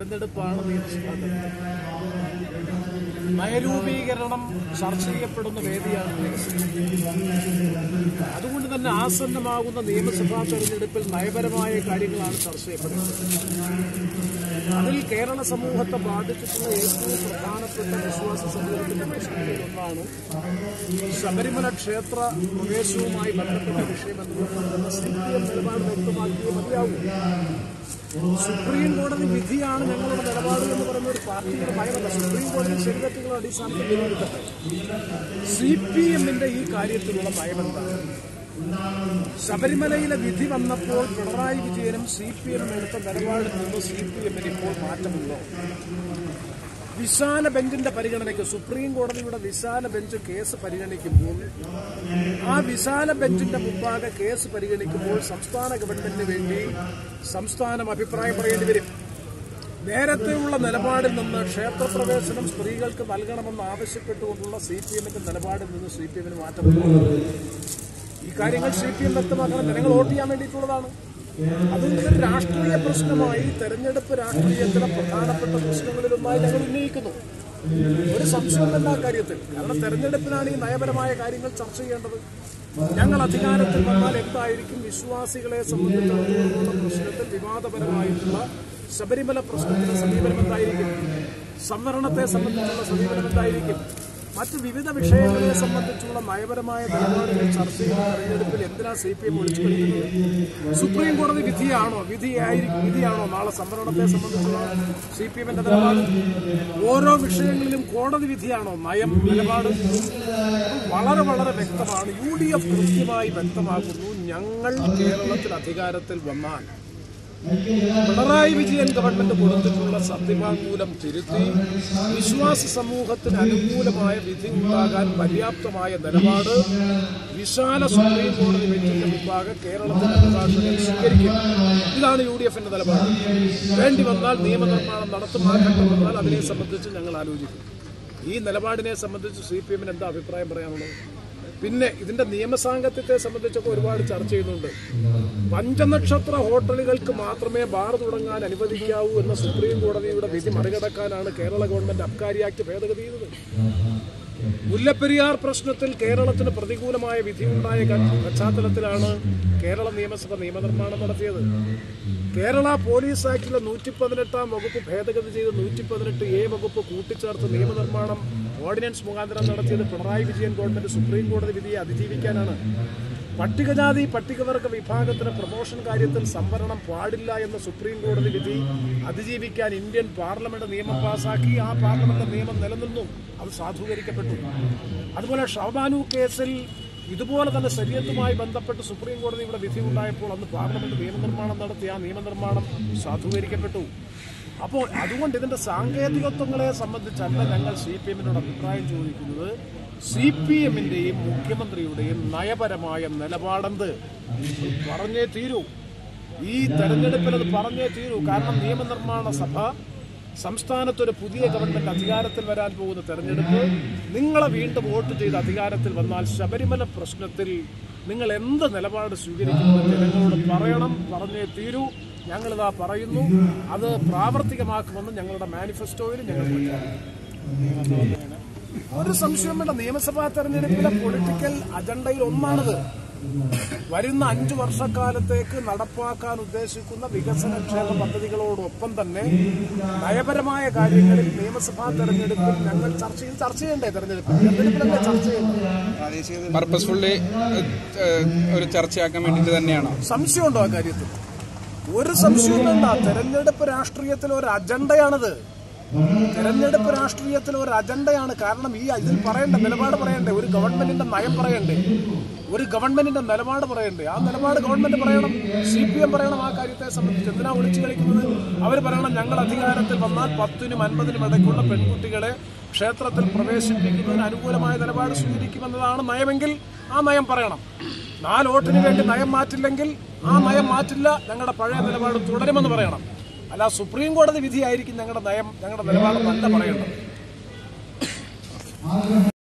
തെരഞ്ഞെടുപ്പാണ് നിയമസഭാ തെരഞ്ഞെടുപ്പ് നയരൂപീകരണം ചർച്ച ചെയ്യപ്പെടുന്ന വേദിയാണ് നിയമസഭ അതുകൊണ്ട് തന്നെ ആസന്നമാകുന്ന നിയമസഭാ തെരഞ്ഞെടുപ്പിൽ നയപരമായ കാര്യങ്ങളാണ് ചർച്ച ചെയ്യപ്പെടുന്നത് അതിൽ കേരള സമൂഹത്തെ ബാധിച്ചിട്ടുള്ള ഏറ്റവും പ്രധാനപ്പെട്ട വിശ്വാസ സമൂഹത്തിന്റെ പ്രശ്നങ്ങളിലൊന്നാണ് ശബരിമല ക്ഷേത്ര പ്രവേശവുമായി ബന്ധപ്പെട്ട വിഷയമെന്ന് സി പി എം നിലപാട് വ്യക്തമാക്കിയേ മതിയാവൂ സുപ്രീം കോടതി വിധിയാണ് ഞങ്ങളുടെ നിലപാട് എന്ന് പറയുന്ന ഒരു പാർട്ടിയുടെ ഭയമല്ല സുപ്രീം കോടതി ശരിതെറ്റുകളുടെ അടിസ്ഥാനത്തിൽ വിലയിരുത്തട്ടെ സി പി എമ്മിന്റെ ഈ കാര്യത്തിലുള്ള നയമെന്താണ് ശബരിമലയിലെ വിധി വന്നപ്പോൾ പിണറായി വിജയനും സി പി എമ്മും എടുത്ത നിലപാടിൽ നിന്ന് സി പി എമ്മിന് ഇപ്പോൾ മാറ്റമുണ്ടോ വിശാല ബെഞ്ചിന്റെ പരിഗണനയ്ക്ക് സുപ്രീം കോടതിയുടെ വിശാല ബെഞ്ച് കേസ് പരിഗണിക്കുമ്പോൾ ആ വിശാല ബെഞ്ചിന്റെ മുമ്പാകെ കേസ് പരിഗണിക്കുമ്പോൾ സംസ്ഥാന ഗവൺമെന്റിന് വേണ്ടി സംസ്ഥാനം അഭിപ്രായം പറയേണ്ടി വരും നേരത്തെയുള്ള നിലപാടിൽ നിന്ന് ക്ഷേത്രപ്രവേശനം സ്ത്രീകൾക്ക് നൽകണമെന്ന് ആവശ്യപ്പെട്ടുകൊണ്ടുള്ള സി പി എമ്മിന്റെ നിലപാടിൽ നിന്ന് സി പി എമ്മിന് മാറ്റമുണ്ട് ഈ കാര്യങ്ങൾ സി പി എം വ്യക്തമാക്കണം ജനങ്ങൾ വോട്ട് ചെയ്യാൻ വേണ്ടിയിട്ടുള്ളതാണ് അതുകൊണ്ട് ഇതൊരു രാഷ്ട്രീയ പ്രശ്നമായി തെരഞ്ഞെടുപ്പ് രാഷ്ട്രീയത്തിലെ പ്രധാനപ്പെട്ട പ്രശ്നങ്ങളിലൊന്നായി ഞങ്ങൾ ഉന്നയിക്കുന്നു ഒരു സംശയമില്ല ആ കാര്യത്തിൽ കാരണം തെരഞ്ഞെടുപ്പിനാണ് ഈ നയപരമായ കാര്യങ്ങൾ ചർച്ച ചെയ്യേണ്ടത് ഞങ്ങൾ അധികാരത്തിൽ വന്നാൽ എന്തായിരിക്കും വിശ്വാസികളെ സംബന്ധിച്ചിടത്തോളം പ്രശ്നത്തിൽ വിവാദപരമായിട്ടുള്ള ശബരിമല പ്രശ്നത്തിന്റെ സമീപനം എന്തായിരിക്കും സംവരണത്തെ സംബന്ധിച്ചുള്ള സമീപനം എന്തായിരിക്കും മറ്റ് വിവിധ വിഷയങ്ങളെ സംബന്ധിച്ചുള്ള നയപരമായ നിലപാടുകൾ ചർച്ച ചെയ്യുന്ന തെരഞ്ഞെടുപ്പിൽ എന്തിനാ സി പി എം ഒളിച്ചു കളിക്കുന്നത് സുപ്രീം കോടതി വിധിയാണോ വിധിയായിരിക്കും വിധിയാണോ നാളെ സംവരണത്തെ സംബന്ധിച്ചുള്ള സി പി എമ്മിന്റെ നിലപാട് ഓരോ വിഷയങ്ങളിലും കോടതി വിധിയാണോ നയം നിലപാട് വളരെ വളരെ വ്യക്തമാണ് യു ഡി എഫ് കൃത്യമായി വ്യക്തമാക്കുന്നു ഞങ്ങൾ കേരളത്തിൽ അധികാരത്തിൽ വന്നാൽ പിണറായി വിജയൻ ഗവൺമെന്റ് കൊടുത്തിട്ടുള്ള സത്യവാങ്മൂലം തിരുത്തി വിശ്വാസ സമൂഹത്തിന് അനുകൂലമായ വിധി ഉണ്ടാകാൻ പര്യാപ്തമായ നിലപാട് വിശാല സുപ്രീം കോടതി ബെഞ്ചിന്റെ മുമ്പാകെ കേരളത്തിന്റെ അഭിഭാഷകൻ സ്വീകരിക്കും ഇതാണ് യു ഡി എഫിന്റെ നിലപാട് വേണ്ടി വന്നാൽ നിയമനിർമ്മാണം നടത്തുമാറ്റം വന്നാൽ അതിനെ സംബന്ധിച്ച് ഞങ്ങൾ ആലോചിക്കും ഈ നിലപാടിനെ സംബന്ധിച്ച് സി പി എമ്മിന് എന്താ അഭിപ്രായം പറയാനുള്ളത് പിന്നെ ഇതിന്റെ നിയമസാംഗത്യത്തെ സംബന്ധിച്ചൊക്കെ ഒരുപാട് ചർച്ച ചെയ്യുന്നുണ്ട് പഞ്ചനക്ഷത്ര ഹോട്ടലുകൾക്ക് മാത്രമേ ബാർ തുടങ്ങാൻ അനുവദിക്കാവൂ എന്ന സുപ്രീം കോടതിയുടെ വിധി മറികടക്കാനാണ് കേരള ഗവൺമെന്റ് അബ്കാരി ആക്ട് ഭേദഗതി ചെയ്തത് മുല്ലപ്പെരിയാർ പ്രശ്നത്തിൽ കേരളത്തിന് പ്രതികൂലമായ വിധിയുണ്ടായ പശ്ചാത്തലത്തിലാണ് കേരള നിയമസഭ നിയമനിർമ്മാണം നടത്തിയത് കേരള പോലീസ് ആക്ടിലെ നൂറ്റി പതിനെട്ടാം വകുപ്പ് ഭേദഗതി ചെയ്ത് നൂറ്റി പതിനെട്ട് എ വകുപ്പ് കൂട്ടിച്ചേർത്ത് നിയമനിർമ്മാണം ഓർഡിനൻസ് മുഖാന്തരം നടത്തിയത് പിണറായി വിജയൻ ഗവൺമെന്റ് സുപ്രീം കോടതി വിധിയെ അതിജീവിക്കാനാണ് പട്ടികജാതി പട്ടികവർഗ വിഭാഗത്തിന് പ്രമോഷൻ കാര്യത്തിൽ സംവരണം പാടില്ല എന്ന സുപ്രീം കോടതി വിധി അതിജീവിക്കാൻ ഇന്ത്യൻ പാർലമെന്റ് നിയമം പാസാക്കി ആ പാർലമെന്റ് നിയമം നിലനിന്നു അത് സാധൂകരിക്കപ്പെട്ടു അതുപോലെ ഷഹബാനു കേസിൽ ഇതുപോലെ തന്നെ ശരീരത്തുമായി ബന്ധപ്പെട്ട് സുപ്രീം കോടതിയുടെ വിധി ഉണ്ടായപ്പോൾ അന്ന് പാർലമെന്റ് നിയമനിർമ്മാണം നടത്തി ആ നിയമനിർമ്മാണം സാധൂകരിക്കപ്പെട്ടു അപ്പോൾ അതുകൊണ്ട് ഇതിന്റെ സാങ്കേതികത്വങ്ങളെ സംബന്ധിച്ചല്ല ഞങ്ങൾ സി പി എമ്മിനോട് അഭിപ്രായം ചോദിക്കുന്നത് സി പി എമ്മിന്റെയും മുഖ്യമന്ത്രിയുടെയും നയപരമായ നിലപാടെന്ത് പറഞ്ഞേ തീരൂ ഈ തെരഞ്ഞെടുപ്പിൽ അത് പറഞ്ഞേ തീരൂ കാരണം നിയമനിർമ്മാണ സഭ സംസ്ഥാനത്തൊരു പുതിയ ഗവൺമെന്റ് അധികാരത്തിൽ വരാൻ പോകുന്ന തെരഞ്ഞെടുപ്പ് നിങ്ങളെ വീണ്ടും വോട്ട് ചെയ്ത് അധികാരത്തിൽ വന്നാൽ ശബരിമല പ്രശ്നത്തിൽ നിങ്ങൾ എന്ത് നിലപാട് സ്വീകരിക്കുന്നത് ജനങ്ങളോട് പറയണം പറഞ്ഞേ തീരൂ ഞങ്ങളിതാ പറയുന്നു അത് പ്രാവർത്തികമാക്കുമെന്ന് ഞങ്ങളുടെ മാനിഫെസ്റ്റോയിൽ ഞങ്ങൾ പ്രഖ്യാപിക്കും ഒരു സംശയം വേണ്ട നിയമസഭാ തെരഞ്ഞെടുപ്പിലെ പൊളിറ്റിക്കൽ അജണ്ടയിൽ ഒന്നാണിത് വരുന്ന അഞ്ചു വർഷക്കാലത്തേക്ക് നടപ്പാക്കാൻ ഉദ്ദേശിക്കുന്ന വികസനക്ഷേമ പദ്ധതികളോടൊപ്പം തന്നെ നയപരമായ കാര്യങ്ങളിൽ നിയമസഭാ തെരഞ്ഞെടുപ്പിൽ ഞങ്ങൾ ചർച്ച ചെയ്ത് ചർച്ച ചെയ്യണ്ടേ തെരഞ്ഞെടുപ്പിൽ തെരഞ്ഞെടുപ്പിലല്ലേ ചർച്ച ചെയ്യണ്ടേ പർപ്പസ്ഫുള്ളി ഒരു ചർച്ചയാക്കാൻ വേണ്ടിയിട്ട് തന്നെയാണോ സംശയമുണ്ടോ ആ കാര്യത്തിൽ ഒരു സംശയവും വേണ്ട തെരഞ്ഞെടുപ്പ് രാഷ്ട്രീയത്തിൽ ഒരു അജണ്ടയാണിത് തെരഞ്ഞെടുപ്പ് രാഷ്ട്രീയത്തിൽ ഒരു അജണ്ടയാണ് കാരണം ഈ ഇതിൽ പറയണ്ടേ നിലപാട് പറയണ്ടേ ഒരു ഗവൺമെന്റിന്റെ നയം പറയണ്ടേ ഒരു ഗവൺമെന്റിന്റെ നിലപാട് പറയണ്ടേ ആ നിലപാട് ഗവൺമെന്റ് പറയണം സി പി എം പറയണം ആ കാര്യത്തെ സംബന്ധിച്ച് എന്തിനാ ഒളിച്ചു കളിക്കുന്നത് അവർ പറയണം ഞങ്ങൾ അധികാരത്തിൽ വന്നാൽ പത്തിനും അൻപതിനും ഇടയ്ക്കുള്ള പെൺകുട്ടികളെ ക്ഷേത്രത്തിൽ പ്രവേശിപ്പിക്കുന്നതിന് അനുകൂലമായ നിലപാട് സ്വീകരിക്കുമെന്നതാണ് നയമെങ്കിൽ ആ നയം പറയണം നാല് വോട്ടിന് വേണ്ടി നയം മാറ്റില്ലെങ്കിൽ ആ നയം മാറ്റില്ല ഞങ്ങളുടെ പഴയ നിലപാട് തുടരുമെന്ന് പറയണം അല്ല സുപ്രീം കോടതി വിധിയായിരിക്കും ഞങ്ങളുടെ നയം ഞങ്ങളുടെ നിലപാട് നല്ല പറയേണ്ടത്